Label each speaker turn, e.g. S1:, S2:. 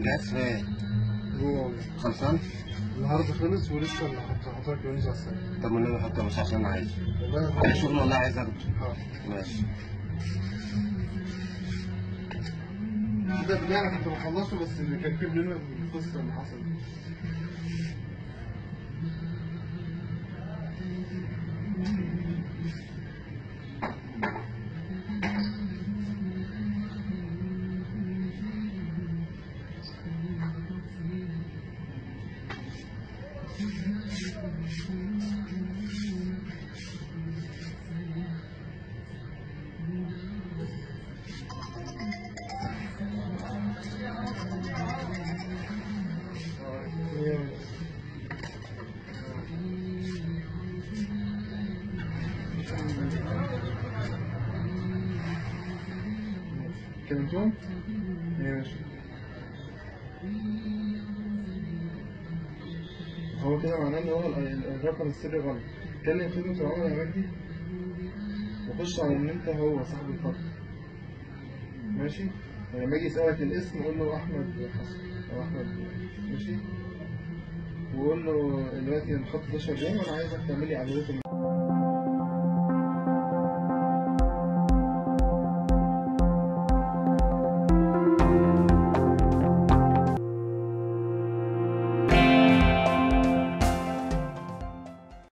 S1: الجهاز فين؟
S2: جوه والله
S1: خلصان؟
S2: النهارده خلص ولسه اللي حضرتك يونس على السنة
S1: طب والنبي حطه بس عشان انا عايزه
S2: والله
S1: الشغل والله عايز اخده
S2: حاضر.
S1: ماشي
S2: ده بالله انا كنت بخلصه بس اللي كان فيه لنا القصه اللي حصلت كلمتهم؟ ماشي هو كده معناه ان هو ال- الرقم السري غلط كلم خدمة العملاء يا مجدي وخش على ان انت هو صاحب الخط ماشي لما يجي يسألك الاسم قول له احمد حسن او احمد ماشي وقول له دلوقتي الخط ده شغال وانا عايزك تعمل لي اعدادات